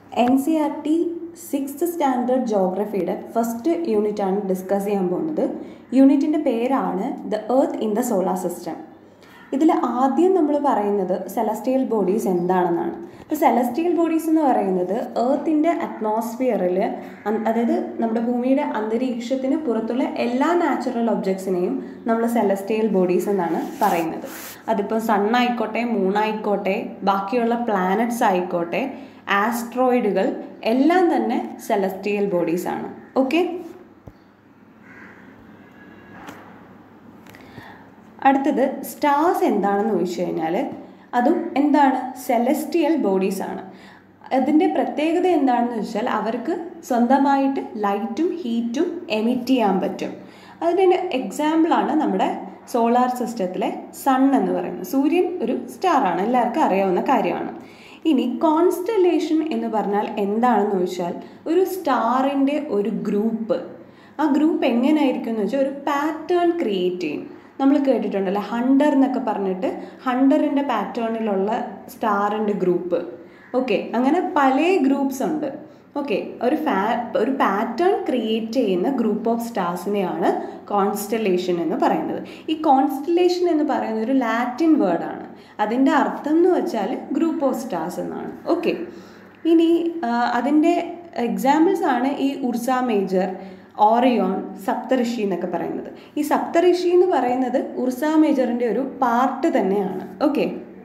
N C R T sixth standard ജോഗ്രഫിയുടെ first യൂണിറ്റാണ് discuss ചെയ്യാൻ പോകുന്നത് യൂണിറ്റിൻ്റെ പേരാണ് the earth in the solar system ഇതിൽ ആദ്യം നമ്മൾ പറയുന്നത് സെലസ്റ്റിയൽ ബോഡീസ് എന്താണെന്നാണ് ഇപ്പോൾ സെലസ്റ്റിയൽ ബോഡീസ് എന്ന് പറയുന്നത് എർത്തിൻ്റെ അറ്റ്മോസ്ഫിയറിൽ അതായത് നമ്മുടെ ഭൂമിയുടെ അന്തരീക്ഷത്തിന് പുറത്തുള്ള എല്ലാ നാച്ചുറൽ ഒബ്ജക്ട്സിനെയും നമ്മൾ സെലസ്റ്റിയൽ ബോഡീസ് എന്നാണ് പറയുന്നത് അതിപ്പോൾ സണ്ണായിക്കോട്ടെ മൂണായിക്കോട്ടെ ബാക്കിയുള്ള പ്ലാനറ്റ്സ് ആയിക്കോട്ടെ ആസ്ട്രോയിഡുകൾ എല്ലാം തന്നെ സെലസ്റ്റിയൽ ബോഡീസ് ആണ് ഓക്കെ അടുത്തത് സ്റ്റാർസ് എന്താണെന്ന് ചോദിച്ചു കഴിഞ്ഞാൽ അതും എന്താണ് സെലസ്റ്റിയൽ ബോഡീസ് ആണ് അതിൻ്റെ പ്രത്യേകത എന്താണെന്ന് വെച്ചാൽ അവർക്ക് സ്വന്തമായിട്ട് ലൈറ്റും ഹീറ്റും എമിറ്റ് ചെയ്യാൻ പറ്റും അതിൻ്റെ എക്സാമ്പിളാണ് നമ്മുടെ സോളാർ സിസ്റ്റത്തിലെ സൺ എന്ന് പറയുന്നത് സൂര്യൻ ഒരു സ്റ്റാറാണ് എല്ലാവർക്കും അറിയാവുന്ന കാര്യമാണ് ഇനി കോൺസ്റ്റലേഷൻ എന്ന് പറഞ്ഞാൽ എന്താണെന്ന് ചോദിച്ചാൽ ഒരു സ്റ്റാറിൻ്റെ ഒരു ഗ്രൂപ്പ് ആ ഗ്രൂപ്പ് എങ്ങനെയായിരിക്കും എന്ന് വെച്ചാൽ ഒരു പാറ്റേൺ ക്രിയേറ്റ് ചെയ്യും നമ്മൾ കേട്ടിട്ടുണ്ടല്ലോ ഹണ്ടർ എന്നൊക്കെ പറഞ്ഞിട്ട് ഹണ്ടറിൻ്റെ പാറ്റേണിലുള്ള സ്റ്റാറിൻ്റെ ഗ്രൂപ്പ് ഓക്കെ അങ്ങനെ പല ഗ്രൂപ്പ്സ് ഉണ്ട് ഓക്കെ ഒരു ഫാ ഒരു പാറ്റേൺ ക്രിയേറ്റ് ചെയ്യുന്ന ഗ്രൂപ്പ് ഓഫ് സ്റ്റാർസിനെയാണ് കോൺസ്റ്റലേഷൻ എന്ന് പറയുന്നത് ഈ കോൺസ്റ്റലേഷൻ എന്ന് പറയുന്നത് ഒരു ലാറ്റിൻ വേർഡാണ് അതിൻ്റെ അർത്ഥം എന്ന് വെച്ചാൽ ഗ്രൂപ്പ് ഓഫ് സ്റ്റാർസ് എന്നാണ് ഓക്കെ ഇനി അതിൻ്റെ എക്സാമ്പിൾസ് ആണ് ഈ ഉർസ മേജർ ഓറിയോൺ സപ്തഋഷി എന്നൊക്കെ പറയുന്നത് ഈ സപ്തഋഷി എന്ന് പറയുന്നത് ഉർസ മേജറിൻ്റെ ഒരു പാർട്ട് തന്നെയാണ് ഓക്കെ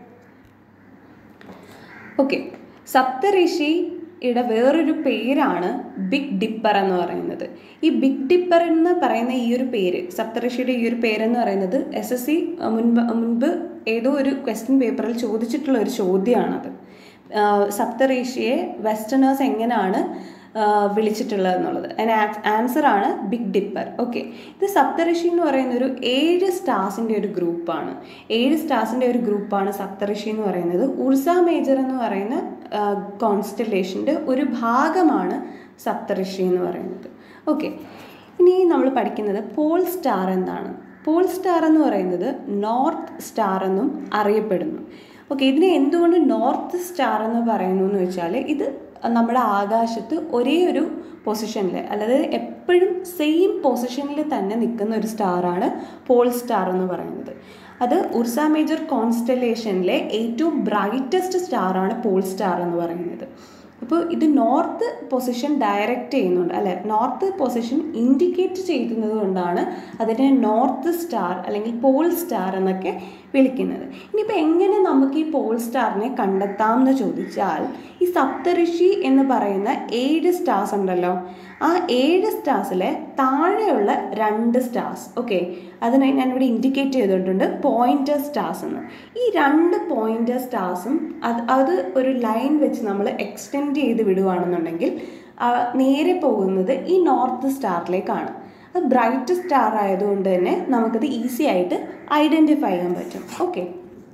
ഓക്കെ സപ്തഋഷിയുടെ വേറൊരു പേരാണ് ബിഗ് ഡിപ്പർ എന്ന് പറയുന്നത് ഈ ബിഗ് ഡിപ്പർ എന്ന് പറയുന്ന ഈ ഒരു പേര് സപ്തഋഷിയുടെ ഈ ഒരു പേരെന്ന് പറയുന്നത് എസ് എസ് സി മുൻപ് മുൻപ് ഏതോ ഒരു ക്വസ്റ്റ്യൻ പേപ്പറിൽ ചോദിച്ചിട്ടുള്ള ഒരു ചോദ്യമാണത് സപ്തഋഷിയെ വെസ്റ്റേണേഴ്സ് എങ്ങനെയാണ് വിളിച്ചിട്ടുള്ളത് എന്നുള്ളത് അതിന് ആൻസർ ആണ് ബിഗ് ഡിപ്പർ ഓക്കെ ഇത് സപ്തഋഷി എന്ന് പറയുന്ന ഒരു ഏഴ് സ്റ്റാർസിൻ്റെ ഒരു ഗ്രൂപ്പാണ് ഏഴ് സ്റ്റാർസിൻ്റെ ഒരു ഗ്രൂപ്പാണ് സപ്തഋഷി എന്ന് പറയുന്നത് ഉർസ മേജർ എന്ന് പറയുന്ന കോൺസ്റ്റലേഷൻ്റെ ഒരു ഭാഗമാണ് സപ്തഋഷി എന്ന് പറയുന്നത് ഓക്കെ ഇനി നമ്മൾ പഠിക്കുന്നത് പോൾ സ്റ്റാർ എന്താണ് പോൾ സ്റ്റാർ എന്ന് പറയുന്നത് നോർത്ത് സ്റ്റാർ എന്നും അറിയപ്പെടുന്നു ഓക്കെ ഇതിനെ എന്തുകൊണ്ട് നോർത്ത് സ്റ്റാർ എന്ന് പറയുന്നു എന്ന് വെച്ചാൽ ഇത് നമ്മുടെ ആകാശത്ത് ഒരേ ഒരു പൊസിഷനിൽ അതായത് എപ്പോഴും സെയിം പൊസിഷനിൽ തന്നെ നിൽക്കുന്ന ഒരു സ്റ്റാറാണ് പോൾ സ്റ്റാർ എന്ന് പറയുന്നത് അത് ഉർസ മേജർ കോൺസ്റ്റലേഷനിലെ ഏറ്റവും ബ്രൈറ്റസ്റ്റ് സ്റ്റാറാണ് പോൾ സ്റ്റാർ എന്ന് പറയുന്നത് അപ്പോൾ ഇത് നോർത്ത് പൊസിഷൻ ഡയറക്റ്റ് ചെയ്യുന്നുണ്ട് അല്ലെ നോർത്ത് പൊസിഷൻ ഇൻഡിക്കേറ്റ് ചെയ്യുന്നത് കൊണ്ടാണ് അതിനെ നോർത്ത് സ്റ്റാർ അല്ലെങ്കിൽ പോൾ സ്റ്റാർ എന്നൊക്കെ വിളിക്കുന്നത് ഇനിയിപ്പോൾ എങ്ങനെ നമുക്ക് ഈ പോൾ സ്റ്റാറിനെ കണ്ടെത്താം എന്ന് ചോദിച്ചാൽ ഈ സപ്തഋഷി എന്ന് പറയുന്ന ഏഴ് സ്റ്റാർസ് ഉണ്ടല്ലോ ആ ഏഴ് സ്റ്റാർസിലെ താഴെയുള്ള രണ്ട് സ്റ്റാർസ് ഓക്കെ അതിനെ ഞാനിവിടെ ഇൻഡിക്കേറ്റ് ചെയ്തിട്ടുണ്ട് പോയിൻ്റർ സ്റ്റാർസ് എന്ന് ഈ രണ്ട് പോയിൻ്റർ സ്റ്റാർസും അത് അത് ഒരു ലൈൻ വെച്ച് നമ്മൾ എക്സ്റ്റെൻഡ് ചെയ്ത് വിടുകയാണെന്നുണ്ടെങ്കിൽ നേരെ പോകുന്നത് ഈ നോർത്ത് സ്റ്റാറിലേക്കാണ് അത് ബ്രൈറ്റ് സ്റ്റാർ ആയതുകൊണ്ട് തന്നെ നമുക്കത് ഈസി ആയിട്ട് ഐഡൻറ്റിഫൈ ചെയ്യാൻ പറ്റും ഓക്കെ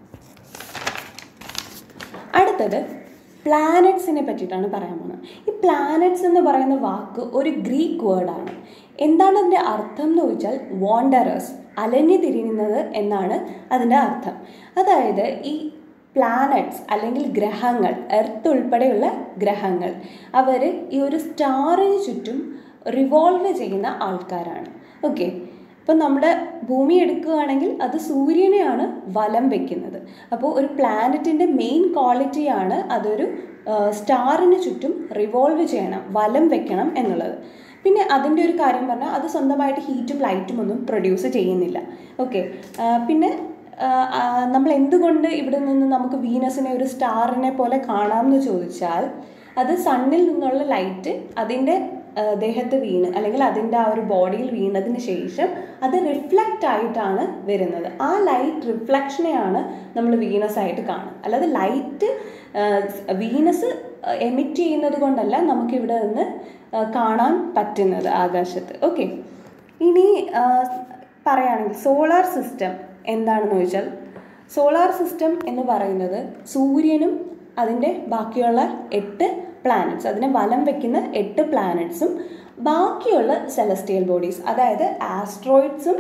അടുത്തത് പ്ലാനറ്റ്സിനെ പറ്റിയിട്ടാണ് പറയാൻ പോകുന്നത് ഈ പ്ലാനറ്റ്സ് എന്ന് പറയുന്ന വാക്ക് ഒരു ഗ്രീക്ക് വേർഡാണ് എന്താണ് അതിൻ്റെ അർത്ഥം എന്ന് ചോദിച്ചാൽ വാണ്ടറേഴ്സ് അലഞ്ഞു തിരിയുന്നത് എന്നാണ് അതിൻ്റെ അർത്ഥം അതായത് ഈ പ്ലാനറ്റ്സ് അല്ലെങ്കിൽ ഗ്രഹങ്ങൾ എർത്ത് ഉൾപ്പെടെയുള്ള ഗ്രഹങ്ങൾ അവർ ഈ ഒരു സ്റ്റാറിന് ചുറ്റും റിവോൾവ് ചെയ്യുന്ന ആൾക്കാരാണ് ഓക്കെ ഇപ്പം നമ്മുടെ ഭൂമി എടുക്കുകയാണെങ്കിൽ അത് സൂര്യനെയാണ് വലം വെക്കുന്നത് അപ്പോൾ ഒരു പ്ലാനറ്റിൻ്റെ മെയിൻ ക്വാളിറ്റിയാണ് അതൊരു സ്റ്റാറിന് ചുറ്റും റിവോൾവ് ചെയ്യണം വലം വെക്കണം എന്നുള്ളത് പിന്നെ അതിൻ്റെ ഒരു കാര്യം പറഞ്ഞാൽ അത് സ്വന്തമായിട്ട് ഹീറ്റും ലൈറ്റും ഒന്നും പ്രൊഡ്യൂസ് ചെയ്യുന്നില്ല ഓക്കെ പിന്നെ നമ്മൾ എന്തുകൊണ്ട് ഇവിടെ നിന്ന് നമുക്ക് വീനസിനെ ഒരു സ്റ്റാറിനെ പോലെ കാണാമെന്ന് ചോദിച്ചാൽ അത് സണ്ണിൽ നിന്നുള്ള ലൈറ്റ് അതിൻ്റെ ദേഹത്ത് വീണ് അല്ലെങ്കിൽ അതിൻ്റെ ആ ഒരു ബോഡിയിൽ വീണതിന് ശേഷം അത് റിഫ്ലക്റ്റ് ആയിട്ടാണ് വരുന്നത് ആ ലൈറ്റ് റിഫ്ലക്ഷനെയാണ് നമ്മൾ വീനസ് ആയിട്ട് കാണുന്നത് അല്ലാതെ ലൈറ്റ് വീനസ് എമിറ്റ് ചെയ്യുന്നത് കൊണ്ടല്ല നമുക്കിവിടെ നിന്ന് കാണാൻ പറ്റുന്നത് ആകാശത്ത് ഓക്കെ ഇനി പറയുകയാണെങ്കിൽ സോളാർ സിസ്റ്റം എന്താണെന്ന് ചോദിച്ചാൽ സോളാർ സിസ്റ്റം എന്ന് പറയുന്നത് സൂര്യനും അതിൻ്റെ ബാക്കിയുള്ള എട്ട് പ്ലാനറ്റ്സ് അതിനെ വലം വെക്കുന്ന എട്ട് പ്ലാനറ്റ്സും ബാക്കിയുള്ള സെലസ്റ്റിയൽ ബോഡീസ് അതായത് ആസ്ട്രോയിഡ്സും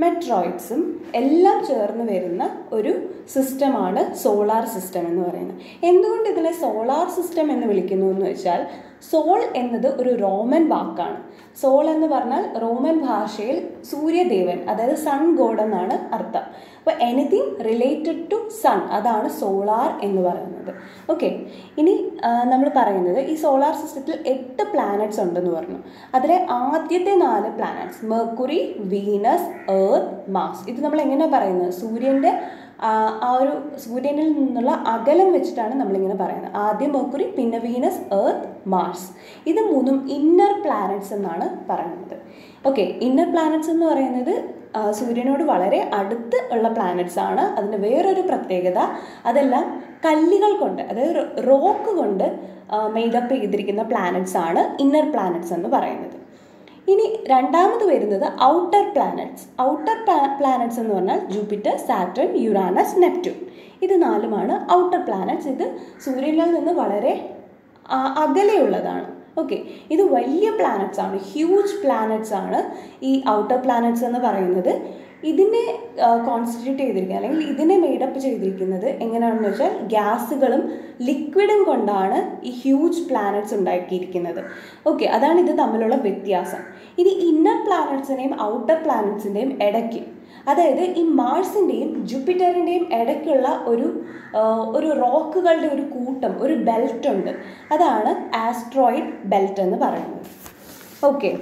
മെട്രോയിഡ്സും എല്ലാം ചേർന്ന് വരുന്ന ഒരു സിസ്റ്റമാണ് സോളാർ സിസ്റ്റം എന്ന് പറയുന്നത് എന്തുകൊണ്ട് ഇതിനെ സോളാർ സിസ്റ്റം എന്ന് വിളിക്കുന്നു എന്ന് വെച്ചാൽ സോൾ എന്നത് ഒരു റോമൻ വാക്കാണ് സോൾ എന്ന് പറഞ്ഞാൽ റോമൻ ഭാഷയിൽ സൂര്യദേവൻ അതായത് സൺ ഗോഡ് എന്നാണ് അർത്ഥം അപ്പോൾ എനിത്തിങ് റിലേറ്റഡ് ടു സൺ അതാണ് സോളാർ എന്ന് പറയുന്നത് ഓക്കെ ഇനി നമ്മൾ പറയുന്നത് ഈ സോളാർ സിസ്റ്റത്തിൽ എട്ട് പ്ലാനറ്റ്സ് ഉണ്ടെന്ന് പറഞ്ഞു അതിലെ ആദ്യത്തെ നാല് planets Mercury Venus Earth Mars ഇത് നമ്മൾ എങ്ങനെയാണ് പറയുന്നത് സൂര്യൻ്റെ ആ ഒരു സൂര്യനിൽ നിന്നുള്ള അകലം വെച്ചിട്ടാണ് നമ്മളിങ്ങനെ പറയുന്നത് ആദ്യം മെർക്കുറി പിന്നെ വീനസ് ഏർത്ത് മാർസ് ഇത് മൂന്നും ഇന്നർ പ്ലാനറ്റ്സ് എന്നാണ് പറയുന്നത് ഓക്കെ ഇന്നർ പ്ലാനറ്റ്സ് എന്ന് പറയുന്നത് സൂര്യനോട് വളരെ അടുത്ത് ഉള്ള പ്ലാനറ്റ്സ് ആണ് അതിൻ്റെ വേറൊരു പ്രത്യേകത അതെല്ലാം കല്ലുകൾ കൊണ്ട് അതായത് റോക്ക് കൊണ്ട് മെയ്ഡപ്പ് ചെയ്തിരിക്കുന്ന പ്ലാനറ്റ്സ് ആണ് ഇന്നർ പ്ലാനറ്റ്സ് എന്ന് പറയുന്നത് ഇനി രണ്ടാമത് വരുന്നത് ഔട്ടർ പ്ലാനറ്റ്സ് ഔട്ടർ പ്ലാനറ്റ്സ് എന്ന് പറഞ്ഞാൽ ജൂപ്പിറ്റർ സാറ്റൺ യുറാനസ് നെപ്റ്റ്യൂൺ ഇത് നാലുമാണ് ഔട്ടർ പ്ലാനറ്റ്സ് ഇത് സൂര്യനിൽ നിന്ന് വളരെ അകലെയുള്ളതാണ് ഓക്കെ ഇത് വലിയ പ്ലാനറ്റ്സ് ആണ് ഹ്യൂജ് പ്ലാനറ്റ്സ് ആണ് ഈ ഔട്ടർ പ്ലാനറ്റ്സ് എന്ന് പറയുന്നത് ഇതിനെ കോൺസ്റ്റിറ്റ്യൂട്ട് ചെയ്തിരിക്കുന്നത് അല്ലെങ്കിൽ ഇതിനെ മെയ്ഡപ്പ് ചെയ്തിരിക്കുന്നത് എങ്ങനെയാണെന്ന് വെച്ചാൽ ഗ്യാസുകളും ലിക്വിഡും കൊണ്ടാണ് ഈ ഹ്യൂജ് പ്ലാനറ്റ്സ് ഉണ്ടാക്കിയിരിക്കുന്നത് ഓക്കെ അതാണ് ഇത് തമ്മിലുള്ള വ്യത്യാസം ഇനി ഇന്നർ പ്ലാനറ്റ്സിൻ്റെയും ഔട്ടർ പ്ലാനറ്റ്സിൻ്റെയും ഇടയ്ക്ക് അതായത് ഈ മാർസിൻ്റെയും ജൂപ്പിറ്ററിൻ്റെയും ഇടയ്ക്കുള്ള ഒരു ഒരു റോക്കുകളുടെ ഒരു കൂട്ടം ഒരു ബെൽറ്റ് ഉണ്ട് അതാണ് ആസ്ട്രോയിഡ് ബെൽറ്റ് എന്ന് പറയുന്നത് ഓക്കെ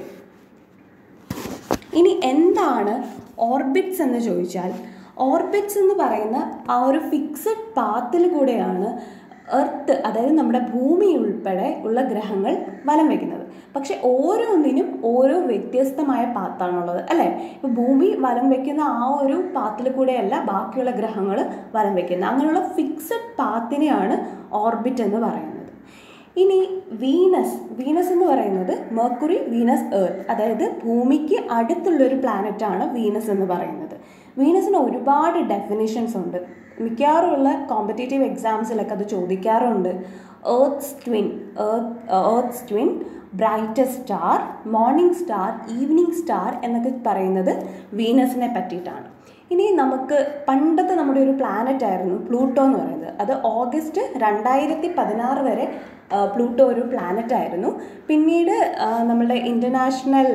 ഇനി എന്താണ് ഓർബിറ്റ്സ് എന്ന് ചോദിച്ചാൽ ഓർബിറ്റ്സ് എന്ന് പറയുന്ന ആ ഒരു ഫിക്സഡ് പാത്തിൽ കൂടെയാണ് എർത്ത് അതായത് നമ്മുടെ ഭൂമി ഉൾപ്പെടെ ഉള്ള ഗ്രഹങ്ങൾ വലം വയ്ക്കുന്നത് പക്ഷെ ഓരോന്നിനും ഓരോ വ്യത്യസ്തമായ പാത്താണുള്ളത് അല്ലേ ഇപ്പോൾ ഭൂമി വലം വയ്ക്കുന്ന ആ ഒരു പാത്തിൽ കൂടെയല്ല ബാക്കിയുള്ള ഗ്രഹങ്ങൾ വലം വയ്ക്കുന്നത് അങ്ങനെയുള്ള ഫിക്സഡ് പാത്തിനെയാണ് ഓർബിറ്റ് എന്ന് പറയുന്നത് ഇനി വീനസ് വീനസ് എന്ന് പറയുന്നത് മെർക്കുറി വീനസ് ഏർത്ത് അതായത് ഭൂമിക്ക് അടുത്തുള്ളൊരു പ്ലാനറ്റാണ് വീനസ് എന്ന് പറയുന്നത് വീനസിന് ഒരുപാട് ഡെഫിനിഷൻസ് ഉണ്ട് മിക്കവാറുമുള്ള കോമ്പറ്റേറ്റീവ് എക്സാംസിലൊക്കെ അത് ചോദിക്കാറുണ്ട് Earth's twin Earth's twin brightest star morning star evening star എന്നൊക്കെ പറയുന്നത് വീനസിനെ പറ്റിയിട്ടാണ് ഇനി നമുക്ക് പണ്ടത്തെ നമ്മുടെ ഒരു പ്ലാനറ്റ് ആയിരുന്നു പ്ലൂട്ടോ എന്ന് പറയുന്നത് അത് ഓഗസ്റ്റ് രണ്ടായിരത്തി പതിനാറ് വരെ പ്ലൂട്ടോ ഒരു പ്ലാനറ്റ് ആയിരുന്നു പിന്നീട് നമ്മളുടെ ഇൻ്റർനാഷണൽ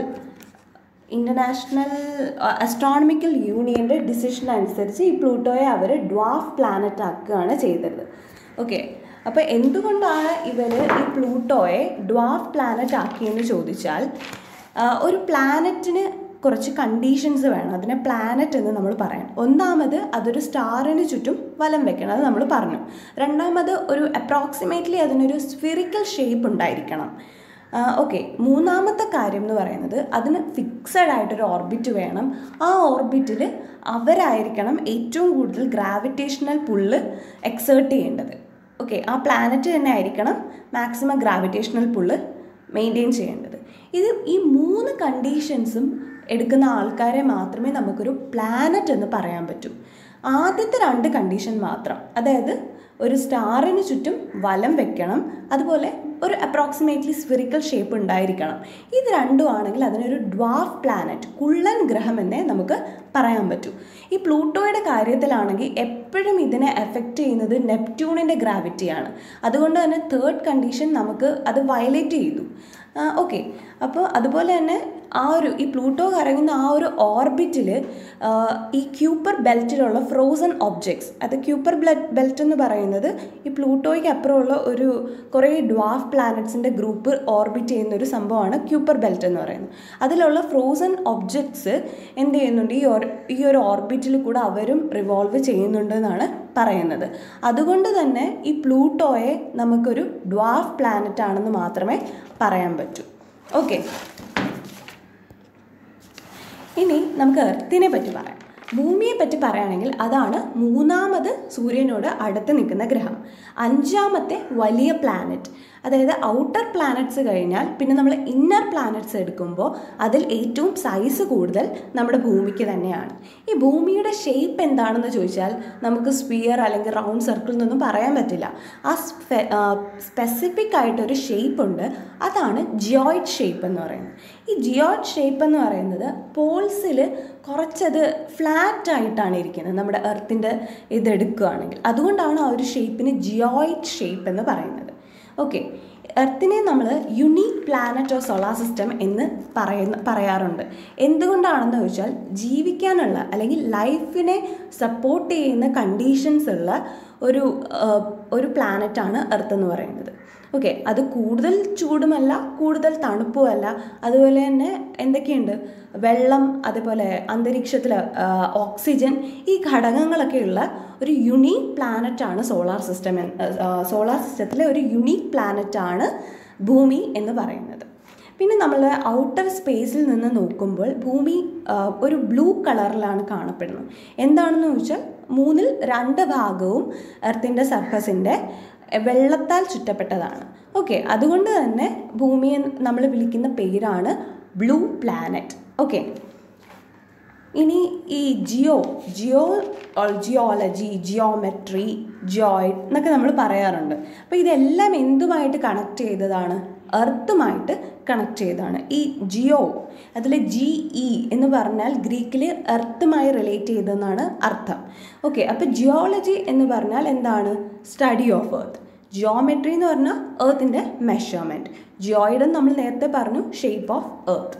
ഇൻ്റർനാഷണൽ അസ്ട്രോണമിക്കൽ യൂണിയൻ്റെ ഡിസിഷൻ അനുസരിച്ച് ഈ പ്ലൂട്ടോയെ അവർ ഡ്വാഫ് പ്ലാനറ്റ് ആക്കുകയാണ് ചെയ്തത് ഓക്കെ അപ്പോൾ എന്തുകൊണ്ടാണ് ഇവർ ഈ പ്ലൂട്ടോയെ ഡ്വാഫ് പ്ലാനറ്റ് ആക്കിയെന്ന് ചോദിച്ചാൽ ഒരു പ്ലാനറ്റിന് കുറച്ച് കണ്ടീഷൻസ് വേണം അതിനെ പ്ലാനറ്റ് എന്ന് നമ്മൾ പറയാം ഒന്നാമത് അതൊരു സ്റ്റാറിന് ചുറ്റും വലം വെക്കണം അത് നമ്മൾ പറഞ്ഞു രണ്ടാമത് ഒരു അപ്രോക്സിമേറ്റ്ലി അതിനൊരു സ്ഫിറിക്കൽ ഷേപ്പ് ഉണ്ടായിരിക്കണം ഓക്കെ മൂന്നാമത്തെ കാര്യം എന്ന് പറയുന്നത് അതിന് ഫിക്സഡ് ആയിട്ടൊരു ഓർബിറ്റ് വേണം ആ ഓർബിറ്റിൽ അവരായിരിക്കണം ഏറ്റവും കൂടുതൽ ഗ്രാവിറ്റേഷണൽ പുള്ള് എക്സേർട്ട് ചെയ്യേണ്ടത് ഓക്കെ ആ പ്ലാനറ്റ് തന്നെ ആയിരിക്കണം മാക്സിമം ഗ്രാവിറ്റേഷണൽ പുള്ള് മെയിൻറ്റെയിൻ ചെയ്യേണ്ടത് ഇത് ഈ മൂന്ന് കണ്ടീഷൻസും എടുക്കുന്ന ആൾക്കാരെ മാത്രമേ നമുക്കൊരു പ്ലാനറ്റ് എന്ന് പറയാൻ പറ്റൂ ആദ്യത്തെ രണ്ട് കണ്ടീഷൻ മാത്രം അതായത് ഒരു സ്റ്റാറിന് ചുറ്റും വലം വെക്കണം അതുപോലെ ഒരു അപ്രോക്സിമേറ്റ്ലി സ്ഫിറിക്കൽ ഷേപ്പ് ഉണ്ടായിരിക്കണം ഇത് രണ്ടും ആണെങ്കിൽ അതിനൊരു ഡ്വാഫ് പ്ലാനറ്റ് കുള്ളൻ ഗ്രഹം എന്നേ നമുക്ക് പറയാൻ പറ്റൂ ഈ പ്ലൂട്ടോയുടെ കാര്യത്തിലാണെങ്കിൽ എപ്പോഴും ഇതിനെ എഫക്റ്റ് ചെയ്യുന്നത് നെപ്റ്റ്യൂണിൻ്റെ ഗ്രാവിറ്റിയാണ് അതുകൊണ്ട് തന്നെ തേർഡ് കണ്ടീഷൻ നമുക്ക് അത് വയലേറ്റ് ചെയ്തു ഓക്കെ അപ്പോൾ അതുപോലെ തന്നെ ആ ഒരു ഈ പ്ലൂട്ടോ കറങ്ങുന്ന ആ ഒരു ഓർബിറ്റിൽ ഈ ക്യൂപ്പർ ബെൽറ്റിലുള്ള ഫ്രോസൺ ഒബ്ജക്ട്സ് അത് ക്യൂപ്പർ ബെൽറ്റ് എന്ന് പറയുന്നത് ഈ പ്ലൂട്ടോയ്ക്ക് അപ്പുറമുള്ള ഒരു കുറേ ഡ്വാഫ് പ്ലാനറ്റ്സിൻ്റെ ഗ്രൂപ്പ് ഓർബിറ്റ് ചെയ്യുന്ന ഒരു സംഭവമാണ് ക്യൂപ്പർ ബെൽറ്റ് എന്ന് പറയുന്നത് അതിലുള്ള ഫ്രോസൺ ഒബ്ജക്ട്സ് എന്ത് ചെയ്യുന്നുണ്ട് ഈ ഈ ഒരു ഓർബിറ്റിൽ കൂടെ അവരും റിവോൾവ് ചെയ്യുന്നുണ്ടെന്നാണ് പറയുന്നത് അതുകൊണ്ട് തന്നെ ഈ പ്ലൂട്ടോയെ നമുക്കൊരു ഡ്വാഫ് പ്ലാനറ്റ് ആണെന്ന് മാത്രമേ പറയാൻ പറ്റൂ ഓക്കെ ഇനി നമുക്ക് എർത്തിനെ പറ്റി പറയാം ഭൂമിയെ പറ്റി പറയുകയാണെങ്കിൽ അതാണ് മൂന്നാമത് സൂര്യനോട് അടുത്ത് നിൽക്കുന്ന ഗ്രഹം അഞ്ചാമത്തെ വലിയ പ്ലാനറ്റ് അതായത് ഔട്ടർ പ്ലാനറ്റ്സ് കഴിഞ്ഞാൽ പിന്നെ നമ്മൾ ഇന്നർ പ്ലാനറ്റ്സ് എടുക്കുമ്പോൾ അതിൽ ഏറ്റവും സൈസ് കൂടുതൽ നമ്മുടെ ഭൂമിക്ക് തന്നെയാണ് ഈ ഭൂമിയുടെ ഷേപ്പ് എന്താണെന്ന് ചോദിച്ചാൽ നമുക്ക് സ്പിയർ അല്ലെങ്കിൽ റൗണ്ട് സർക്കിൾ എന്നൊന്നും പറയാൻ പറ്റില്ല ആ സ്പെസിഫിക് ആയിട്ടൊരു ഷേപ്പ് ഉണ്ട് അതാണ് ജിയോയിഡ് ഷേപ്പ് എന്ന് പറയുന്നത് ഈ ജിയോയിഡ് ഷേപ്പ് എന്ന് പറയുന്നത് പോൾസിൽ കുറച്ചത് ഫ്ലാറ്റ് ആയിട്ടാണ് ഇരിക്കുന്നത് നമ്മുടെ എർത്തിൻ്റെ ഇതെടുക്കുകയാണെങ്കിൽ അതുകൊണ്ടാണ് ആ ഒരു ഷേപ്പിന് ജിയോയിഡ് ഷേപ്പ് എന്ന് പറയുന്നത് ഓക്കെ എർത്തിനെ നമ്മൾ unique planet or solar system എന്ന് പറയുന്ന പറയാറുണ്ട് എന്തുകൊണ്ടാണെന്ന് ചോദിച്ചാൽ ജീവിക്കാനുള്ള അല്ലെങ്കിൽ ലൈഫിനെ സപ്പോർട്ട് ചെയ്യുന്ന കണ്ടീഷൻസ് ഉള്ള ഒരു ഒരു പ്ലാനറ്റാണ് എർത്ത് എന്ന് പറയുന്നത് ഓക്കെ അത് കൂടുതൽ ചൂടുമല്ല കൂടുതൽ തണുപ്പുമല്ല അതുപോലെ തന്നെ എന്തൊക്കെയുണ്ട് വെള്ളം അതുപോലെ അന്തരീക്ഷത്തിൽ ഓക്സിജൻ ഈ ഘടകങ്ങളൊക്കെയുള്ള ഒരു യുണീക്ക് പ്ലാനറ്റാണ് സോളാർ സിസ്റ്റം സോളാർ സിസ്റ്റത്തിലെ ഒരു യുണീക്ക് പ്ലാനറ്റാണ് ഭൂമി എന്ന് പറയുന്നത് പിന്നെ നമ്മൾ ഔട്ടർ സ്പേസിൽ നിന്ന് നോക്കുമ്പോൾ ഭൂമി ഒരു ബ്ലൂ കളറിലാണ് കാണപ്പെടുന്നത് എന്താണെന്ന് ചോദിച്ചാൽ മൂന്നിൽ രണ്ട് ഭാഗവും എർത്തിൻ്റെ സർഫസിൻ്റെ വെള്ളത്താൽ ചുറ്റപ്പെട്ടതാണ് ഓക്കെ അതുകൊണ്ട് തന്നെ ഭൂമിയെ നമ്മൾ വിളിക്കുന്ന പേരാണ് ബ്ലൂ പ്ലാനറ്റ് ഓക്കെ ഇനി ഈ geo geo geology geometry geoid എന്നൊക്കെ നമ്മൾ പറയാറുണ്ട് അപ്പോൾ ഇതെല്ലാം എന്തുമായിട്ട് കണക്ട് ചെയ്തതാണ് എർത്തുമായിട്ട് കണക്ട് ചെയ്തതാണ് ഈ ജിയോ അതിൽ ജി ഇ എന്ന് പറഞ്ഞാൽ ഗ്രീക്കിൽ എർത്തുമായി റിലേറ്റ് ചെയ്തെന്നാണ് അർത്ഥം ഓക്കെ അപ്പോൾ ജിയോളജി എന്ന് പറഞ്ഞാൽ എന്താണ് സ്റ്റഡി ഓഫ് എർത്ത് ജിയോമെട്രി എന്ന് പറഞ്ഞാൽ എർത്തിൻ്റെ മെഷർമെൻറ്റ് ജിയോയിഡ് നമ്മൾ നേരത്തെ പറഞ്ഞു ഷേപ്പ് ഓഫ് എർത്ത്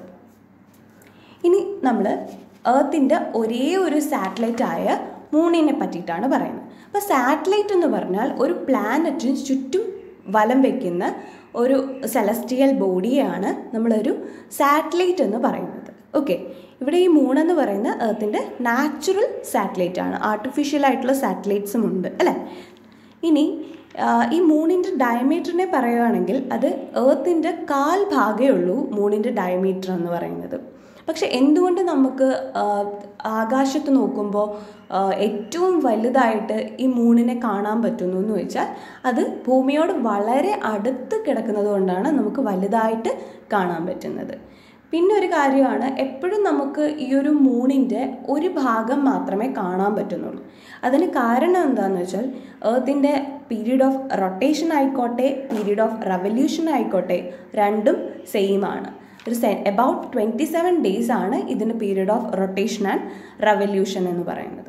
ഇനി നമ്മൾ എർത്തിൻ്റെ ഒരേ ഒരു സാറ്റലൈറ്റ് ആയ മൂണിനെ പറ്റിയിട്ടാണ് പറയുന്നത് അപ്പോൾ സാറ്റലൈറ്റ് എന്ന് പറഞ്ഞാൽ ഒരു പ്ലാനറ്റിന് ചുറ്റും വലം വയ്ക്കുന്ന ഒരു സെലസ്റ്റിയൽ ബോഡിയാണ് നമ്മളൊരു സാറ്റലൈറ്റ് എന്ന് പറയുന്നത് ഓക്കെ ഇവിടെ ഈ മൂണെന്ന് പറയുന്ന എർത്തിൻ്റെ നാച്ചുറൽ സാറ്റലൈറ്റ് ആണ് ആർട്ടിഫിഷ്യൽ ആയിട്ടുള്ള സാറ്റലൈറ്റ്സും ഉണ്ട് അല്ലേ ഇനി ഈ മൂണിൻ്റെ ഡയമീറ്ററിനെ പറയുകയാണെങ്കിൽ അത് ഏർത്തിൻ്റെ കാൽ ഭാഗമേ ഉള്ളൂ മൂണിൻ്റെ ഡയമീറ്റർ എന്ന് പറയുന്നത് പക്ഷെ എന്തുകൊണ്ട് നമുക്ക് ആകാശത്ത് നോക്കുമ്പോൾ ഏറ്റവും വലുതായിട്ട് ഈ മൂണിനെ കാണാൻ പറ്റുന്നു എന്ന് ചോദിച്ചാൽ അത് ഭൂമിയോട് വളരെ അടുത്ത് കിടക്കുന്നത് കൊണ്ടാണ് നമുക്ക് വലുതായിട്ട് കാണാൻ പറ്റുന്നത് പിന്നെ ഒരു കാര്യമാണ് എപ്പോഴും നമുക്ക് ഈ ഒരു മൂണിൻ്റെ ഒരു ഭാഗം മാത്രമേ കാണാൻ പറ്റുന്നുള്ളൂ അതിന് കാരണം എന്താണെന്ന് വെച്ചാൽ ഏർത്തിൻ്റെ പീരീഡ് ഓഫ് റൊട്ടേഷൻ ആയിക്കോട്ടെ പീരീഡ് ഓഫ് റവല്യൂഷൻ ആയിക്കോട്ടെ രണ്ടും സെയിം ആണ് ഒരു സെ എബൌട്ട് ട്വൻറ്റി സെവൻ ഡേയ്സ് ആണ് ഇതിന് period of rotation and revolution എന്ന് പറയുന്നത്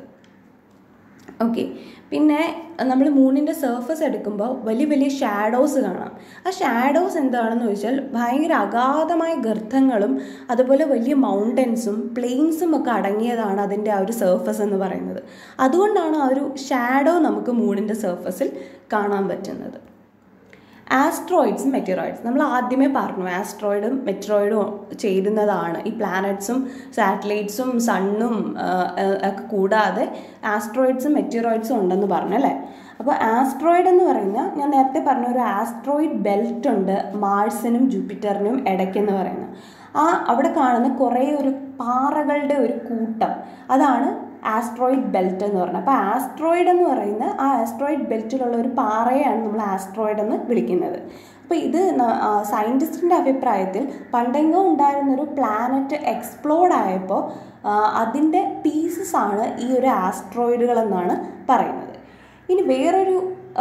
ഓക്കെ പിന്നെ നമ്മൾ മൂണിൻ്റെ സർഫസ് എടുക്കുമ്പോൾ വലിയ വലിയ ഷാഡോസ് കാണാം ആ ഷാഡോസ് എന്താണെന്ന് ചോദിച്ചാൽ ഭയങ്കര അഗാധമായ ഗർത്തങ്ങളും അതുപോലെ വലിയ മൗണ്ടൻസും പ്ലെയിൻസും ഒക്കെ അടങ്ങിയതാണ് അതിൻ്റെ ആ ഒരു സർഫസ് എന്ന് പറയുന്നത് അതുകൊണ്ടാണ് ആ ഒരു ഷാഡോ നമുക്ക് മൂണിൻ്റെ സർഫസിൽ കാണാൻ പറ്റുന്നത് ആസ്ട്രോയിഡ്സും മെറ്ററോയിഡ്സ് നമ്മൾ ആദ്യമേ പറഞ്ഞു ആസ്ട്രോയിഡും മെറ്ററോയിഡും ചേരുന്നതാണ് ഈ പ്ലാനറ്റ്സും സാറ്റലൈറ്റ്സും സണ്ണും ഒക്കെ കൂടാതെ ആസ്ട്രോയിഡ്സും മെറ്ററോയിഡ്സും ഉണ്ടെന്ന് പറഞ്ഞു അല്ലേ അപ്പോൾ ആസ്ട്രോയിഡ് എന്ന് പറയുന്ന ഞാൻ നേരത്തെ പറഞ്ഞ ഒരു ആസ്ട്രോയിഡ് ബെൽറ്റ് ഉണ്ട് മാഴ്സിനും ജൂപ്പിറ്ററിനും ഇടയ്ക്കെന്ന് പറയുന്നത് ആ അവിടെ കാണുന്ന കുറേ ഒരു പാറകളുടെ ഒരു കൂട്ടം അതാണ് ആസ്ട്രോയിഡ് ബെൽറ്റ് എന്ന് പറയുന്നത് അപ്പോൾ ആസ്ട്രോയിഡ് എന്ന് പറയുന്ന ആ ആസ്ട്രോയിഡ് ബെൽറ്റിലുള്ള ഒരു പാറയാണ് നമ്മൾ ആസ്ട്രോയിഡ് എന്ന് വിളിക്കുന്നത് അപ്പോൾ ഇത് സയൻറ്റിസ്റ്റിൻ്റെ അഭിപ്രായത്തിൽ പണ്ടെങ്ങോ ഉണ്ടായിരുന്നൊരു പ്ലാനറ്റ് എക്സ്പ്ലോർഡ് ആയപ്പോൾ അതിൻ്റെ പീസസ് ആണ് ഈ ഒരു ആസ്ട്രോയിഡുകൾ എന്നാണ് പറയുന്നത് ഇനി വേറൊരു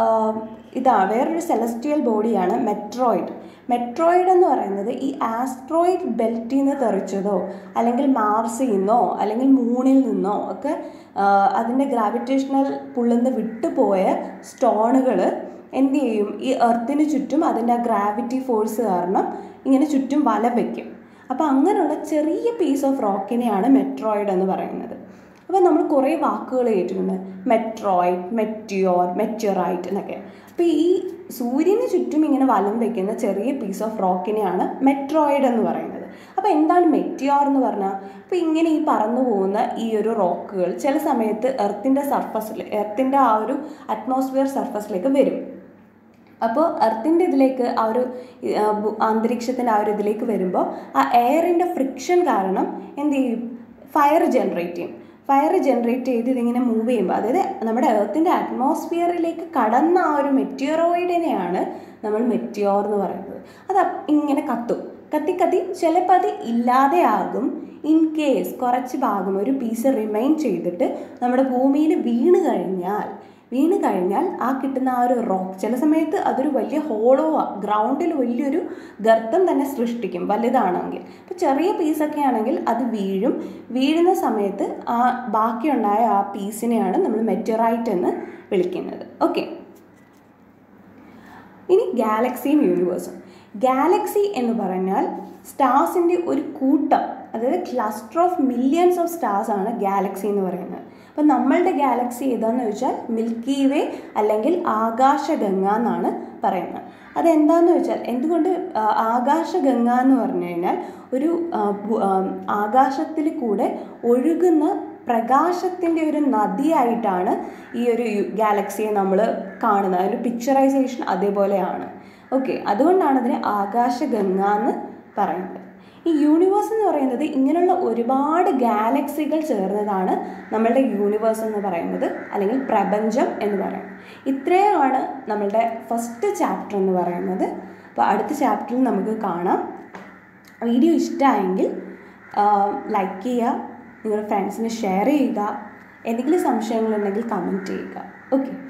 ഇതാ വേറൊരു സെലസ്റ്റിയൽ ബോഡിയാണ് മെട്രോയിഡ് മെട്രോയിഡ് എന്ന് പറയുന്നത് ഈ ആസ്ട്രോയിഡ് ബെൽറ്റിൽ നിന്ന് തെറിച്ചതോ അല്ലെങ്കിൽ മാർസിൽ നിന്നോ അല്ലെങ്കിൽ മൂണിൽ നിന്നോ ഒക്കെ അതിൻ്റെ ഗ്രാവിറ്റേഷണൽ പുള്ളിന്ന് വിട്ടുപോയ സ്റ്റോണുകൾ എന്ത് ചെയ്യും ഈ എർത്തിന് ചുറ്റും അതിൻ്റെ ആ ഗ്രാവിറ്റി ഫോഴ്സ് കാരണം ഇങ്ങനെ ചുറ്റും വല വയ്ക്കും അപ്പോൾ അങ്ങനെയുള്ള ചെറിയ പീസ് ഓഫ് റോക്കിനെയാണ് മെട്രോയിഡ് എന്ന് പറയുന്നത് അപ്പോൾ നമ്മൾ കുറേ വാക്കുകൾ കേട്ടിട്ടുണ്ട് മെട്രോയിഡ് മെറ്റിയോർ മെറ്റിയോറൈറ്റ് എന്നൊക്കെ അപ്പോൾ ഈ സൂര്യന് ചുറ്റും ഇങ്ങനെ വലം വയ്ക്കുന്ന ചെറിയ പീസ് ഓഫ് റോക്കിനെയാണ് മെട്രോയിഡ് എന്ന് പറയുന്നത് അപ്പോൾ എന്താണ് മെറ്റിയോർ എന്ന് പറഞ്ഞാൽ അപ്പോൾ ഇങ്ങനെ ഈ പറന്നു പോകുന്ന ഈ ഒരു റോക്കുകൾ ചില സമയത്ത് എർത്തിൻ്റെ സർഫസിൽ എർത്തിൻ്റെ ആ ഒരു അറ്റ്മോസ്ഫിയർ സർഫസിലേക്ക് വരും അപ്പോൾ എർത്തിൻ്റെ ഇതിലേക്ക് ആ ഒരു അന്തരീക്ഷത്തിൻ്റെ ആ ഒരു ഇതിലേക്ക് വരുമ്പോൾ ആ എയറിൻ്റെ ഫ്രിക്ഷൻ കാരണം എന്ത് ചെയ്യും ഫയർ ജനറേറ്റ് ചെയ്യും ഫയർ ജനറേറ്റ് ചെയ്ത് ഇതിങ്ങനെ മൂവ് ചെയ്യുമ്പോൾ അതായത് നമ്മുടെ എർത്തിൻ്റെ അറ്റ്മോസ്ഫിയറിലേക്ക് കടന്ന ആ ഒരു മെറ്റിയോറോയിഡിനെയാണ് നമ്മൾ മെറ്റിയോർ എന്ന് പറയുന്നത് അത് അപ്പ് ഇങ്ങനെ കത്തും കത്തി കത്തി ചിലപ്പോൾ അത് ഇല്ലാതെയാകും ഇൻ കേസ് കുറച്ച് ഭാഗം ഒരു പീസ് റിമൈൻ ചെയ്തിട്ട് നമ്മുടെ ഭൂമിയിൽ വീണ് കഴിഞ്ഞാൽ വീണ് കഴിഞ്ഞാൽ ആ കിട്ടുന്ന ആ ഒരു റോക്ക് ചില സമയത്ത് അതൊരു വലിയ ഹോളോ ഗ്രൗണ്ടിൽ വലിയൊരു ഗർത്തം തന്നെ സൃഷ്ടിക്കും വലുതാണെങ്കിൽ അപ്പോൾ ചെറിയ പീസൊക്കെ ആണെങ്കിൽ അത് വീഴും വീഴുന്ന സമയത്ത് ആ ബാക്കിയുണ്ടായ ആ പീസിനെയാണ് നമ്മൾ മെറ്ററൈറ്റ് എന്ന് വിളിക്കുന്നത് ഓക്കെ ഇനി ഗാലക്സിയും യൂണിവേഴ്സും ഗാലക്സി എന്ന് പറഞ്ഞാൽ സ്റ്റാർസിൻ്റെ ഒരു കൂട്ടം അതായത് cluster of millions of stars ആണ് ഗാലക്സി എന്ന് പറയുന്നത് അപ്പം നമ്മളുടെ ഗാലക്സി ഏതാന്ന് ചോദിച്ചാൽ മിൽക്കി വേ അല്ലെങ്കിൽ ആകാശഗംഗ എന്നാണ് പറയുന്നത് അതെന്താന്ന് വെച്ചാൽ എന്തുകൊണ്ട് ആ, ആകാശഗംഗ എന്ന് പറഞ്ഞു കഴിഞ്ഞാൽ ഒരു ആ, ഭൂ- ആ, ആകാശത്തിൽ കൂടെ ഒഴുകുന്ന പ്രകാശത്തിൻ്റെ ഒരു നദിയായിട്ടാണ് ഈ ഒരു ഗാലക്സിയെ നമ്മൾ കാണുന്നത് അതിൻ്റെ പിക്ചറൈസേഷൻ അതേപോലെയാണ് ഓക്കെ അതുകൊണ്ടാണ് അതിനെ ആകാശഗംഗ എന്ന് പറയുന്നത് ഈ യൂണിവേഴ്സ് എന്ന് പറയുന്നത് ഇങ്ങനെയുള്ള ഒരുപാട് ഗാലക്സികൾ ചേർന്നതാണ് നമ്മളുടെ യൂണിവേഴ്സ് എന്ന് പറയുന്നത് അല്ലെങ്കിൽ പ്രപഞ്ചം എന്ന് പറയുന്നത് ഇത്രയുമാണ് നമ്മളുടെ ഫസ്റ്റ് ചാപ്റ്റർ എന്ന് പറയുന്നത് അപ്പോൾ അടുത്ത ചാപ്റ്ററിൽ നമുക്ക് കാണാം വീഡിയോ ഇഷ്ടമായെങ്കിൽ ലൈക്ക് ചെയ്യുക നിങ്ങളുടെ ഫ്രണ്ട്സിന് ഷെയർ ചെയ്യുക എന്തെങ്കിലും സംശയങ്ങളുണ്ടെങ്കിൽ കമൻറ്റ് ചെയ്യുക ഓക്കെ